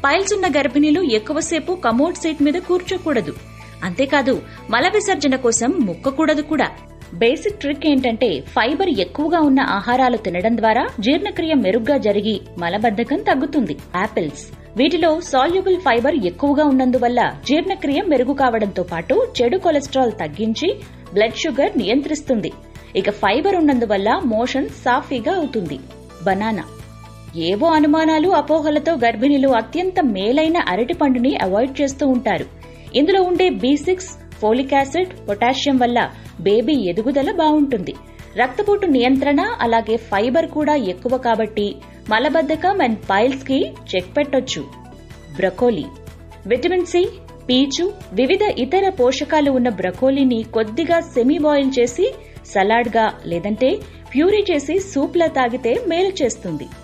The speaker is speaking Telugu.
పైల్స్ ఉన్న గర్భిణీలు ఎక్కువసేపు కమోడ్ సీట్ మీద కూర్చోకూడదు అంతేకాదు మల విసర్జన కోసం ముక్కకూడదు కూడా బేసిక్ ట్రిక్ ఏంటంటే ఫైబర్ ఎక్కువగా ఉన్న ఆహారాలు తినడం ద్వారా జీర్ణక్రియ మెరుగ్గా జరిగి మలబద్ధకం తగ్గుతుంది యాపిల్స్ వీటిలో సాల్యుబుల్ ఫైబర్ ఎక్కువగా ఉన్నందువల్ల జీర్ణక్రియ మెరుగు కావడంతో పాటు చెడు కొలెస్ట్రాల్ తగ్గించి బ్లడ్ షుగర్ నియంత్రిస్తుంది ఇక ఫైబర్ ఉన్నందువల్ల మోషన్ సాఫీగా అవుతుంది బనానా ఏవో అనుమానాలు అపోహలతో గర్భిణులు అత్యంత మేలైన అరటి పండుని అవాయిడ్ చేస్తూ ఉంటారు ఇందులో ఉండే B six folic acid potassium వల్ల బేబీ ఎదుగుదల బాగుంటుంది రక్తపోటు నియంత్రణ అలాగే ఫైబర్ కూడా ఎక్కువ కాబట్టి మలబద్ధకం అండ్ పైల్స్ కి చెక్ పెట్టొచ్చు బ్రకోలీ విటమిన్ సి పీచు వివిధ ఇతర పోషకాలు ఉన్న బ్రకోలీని కొద్దిగా సెమీ బాయిల్ చేసి సలాడ్గా లేదంటే ప్యూరీ చేసి సూప్లా తాగితే మేలు చేస్తుంది